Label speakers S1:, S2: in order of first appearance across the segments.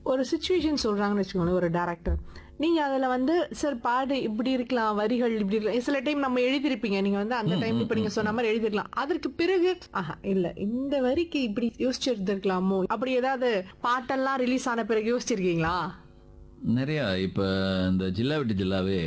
S1: ஒரு சுச்சுவேஷன் சொல்றாங்கன்னு வச்சுக்கோங்களேன் ஒரு டேரக்டர் நீங்க அதுல வந்து சார் பாடு இப்படி இருக்கலாம் வரிகள் இப்படி இருக்கலாம் சில டைம் நம்ம எழுதிருப்பீங்க நீங்க வந்து அந்த டைம் இப்ப நீங்க சொன்ன மாதிரி எழுதிருக்கலாம் அதற்கு பிறகு ஆஹா இல்ல இந்த வரிக்கு இப்படி யோசிச்சு இருந்திருக்கலாமோ அப்படி ஏதாவது பாட்டெல்லாம் ரிலீஸ் ஆன பிறகு யோசிச்சிருக்கீங்களா
S2: நிறைய இப்ப இந்த ஜில்லா விட்டு ஜில்லாவே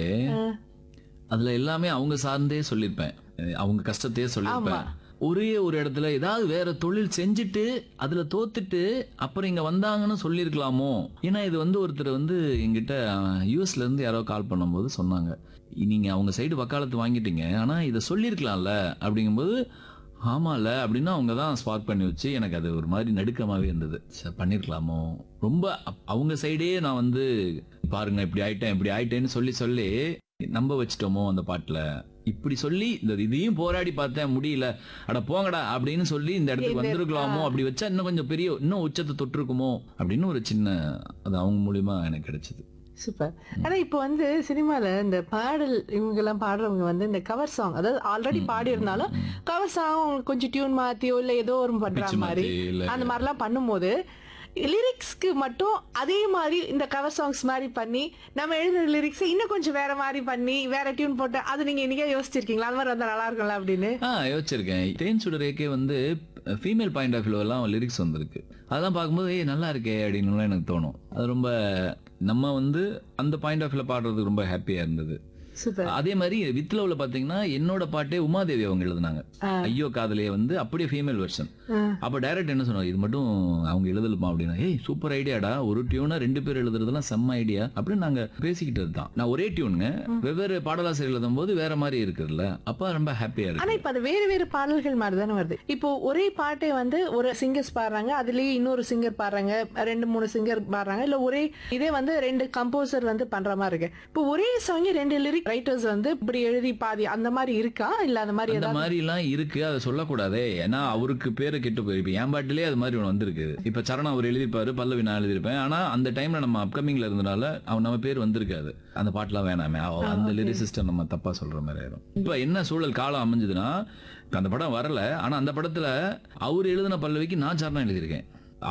S2: அதுல எல்லாமே அவங்க சார்ந்தே சொல்லியிருப்பேன் அஹ் அவங்க கஷ்டத்தையே சொல்லியிருப்பேன் ஒரே ஒரு இடத்துல ஏதாவது வேற தொழில் செஞ்சுட்டு அதுல தோத்துட்டு அப்புறம் இங்க வந்தாங்கன்னு சொல்லியிருக்கலாமோ ஏன்னா இது வந்து ஒருத்தர் வந்து எங்கிட்ட யூஎஸ்ல இருந்து யாரோ கால் பண்ணும்போது சொன்னாங்க நீங்க அவங்க சைடு வக்காலத்து வாங்கிட்டீங்க ஆனா இதை சொல்லியிருக்கலாம்ல அப்படிங்கும்போது ஆமால அப்படின்னு அவங்க தான் ஸ்பார்க் பண்ணி வச்சு எனக்கு அது ஒரு மாதிரி நடுக்கமாவே இருந்தது சரி, பண்ணிருக்கலாமோ ரொம்ப அப்- அவங்க சைடே நான் வந்து பாருங்க இப்படி ஆயிட்டேன் இப்படி ஆயிட்டேன்னு சொல்லி சொல்லி நம்ப வச்சிட்டோமோ அந்த பாட்டுல இப்படி சொல்லி இந்த இதையும் போராடி பார்த்தேன் முடியல அட போங்கடா அப்படின்னு சொல்லி இந்த இடத்துக்கு வந்திருக்கலாமோ அப்படி வச்சா இன்னும் கொஞ்சம் பெரிய இன்னும் உச்சத்தை தொட்டிருக்குமோ அப்படின்னு ஒரு சின்ன அது அவங்க மூலியமா எனக்கு கிடைச்சது
S1: சூப்பர் ஆனா இப்போ வந்து சினிமால இந்த பாடல் இவங்க எல்லாம் பாடுறவங்க வந்து இந்த கவர் சாங் அதாவது ஆல்ரெடி பாடி இருந்தாலும் கவர் சாங் கொஞ்சம் டியூன் மாத்தியோ இல்ல ஏதோ ஒரு பண்ற
S2: பிச்சு
S1: மாதிரி
S2: மாத்தி இல்ல
S1: அந்த மாதிரிலாம் பண்ணும்போது லிரிக்ஸ்க்கு மட்டும் அதே மாதிரி இந்த கவர் சாங்ஸ் மாதிரி பண்ணி நம்ம எழுதுற லிரிக்ஸ் இன்னும் கொஞ்சம் வேற மாதிரி பண்ணி வேற டியூன் போட்டு அது நீங்க இன்னைக்கே யோசிச்சிருக்கீங்களா அது மாதிரி வந்தா நல்லா இருக்கும்ல அப்படின்னு
S2: ஆ யோசிச்சிருக்கேன் தேன் சுடரேக்கே வந்து ஃபீமேல் பாயிண்ட் ஆஃப் வியூ எல்லாம் லிரிக்ஸ் வந்திருக்கு அதெல்லாம் பார்க்கும்போது ஏய் நல்லா இருக்கே அப்படின்னு எனக்கு தோணும் அது ரொம்ப நம்ம வந்து அந்த பாயிண்ட் ஆஃப் வியூல பாடுறதுக்கு ரொம்ப ஹாப்பியா இருந்தது
S1: சூப்பர்
S2: அதே மாதிரி வித்லவ்ல பாத்தீங்கன்னா என்னோட பாட்டே உமாதேவி அவங்க எழுதுனாங்க ஐயோ காதலியே வந்து அப்படியே ஃபீமேல் வெர்ஷன் அப்ப டைரக்ட் என்ன சொன்னாங்க இது மட்டும் அவங்க எழுதலுமா அப்படின்னா ஏய் சூப்பர் ஐடியாடா ஒரு டியூனா ரெண்டு பேர் எழுதுறதெல்லாம் செம்ம ஐடியா அப்படின்னு நாங்க பேசிக்கிட்டது தான் நான் ஒரே டியூனுங்க வெவ்வேறு பாடலாசிரியர் எழுதும் போது வேற மாதிரி இருக்குதுல்ல அப்ப ரொம்ப ஹாப்பியா
S1: ஆனா
S2: இருக்கு
S1: இப்ப அது வேறு வேறு பாடல்கள் மாதிரி தானே வருது இப்போ ஒரே பாட்டை வந்து ஒரு சிங்கர்ஸ் பாடுறாங்க அதுலயே இன்னொரு சிங்கர் பாடுறாங்க ரெண்டு மூணு சிங்கர் பாடுறாங்க இல்ல ஒரே இதே வந்து ரெண்டு கம்போசர் வந்து பண்ற மாதிரி இருக்கு இப்போ ஒரே சாங் ரெண்டு லிரிக் ரைட்டர்ஸ் வந்து இப்படி எழுதி பாதி அந்த மாதிரி இருக்கா இல்ல அந்த மாதிரி
S2: அந்த
S1: ஏதாவது
S2: மாதிரி எல்லாம் இருக்கு அதை சொல்லக்கூடாதே ஏன்னா அவருக்கு பேரு கெட்டு போயிருப்பேன் என் பாட்டிலே அது மாதிரி ஒன்று வந்திருக்கு இப்ப சரணம் அவர் எழுதியிருப்பாரு பல்லவி நான் எழுதியிருப்பேன் ஆனா அந்த டைம்ல நம்ம அப்கமிங்ல இருந்தனால அவன் நம்ம பேர் வந்திருக்காது அந்த பாட்டுலாம் வேணாமே அவ- அந்த லிரிசிஸ்டம் நம்ம தப்பா சொல்ற மாதிரி ஆயிரும் இப்ப என்ன சூழல் காலம் அமைஞ்சதுன்னா இப்ப அந்த படம் வரல ஆனா அந்த படத்துல அவர் எழுதின பல்லவிக்கு நான் சரணம் எழுதியிருக்கேன்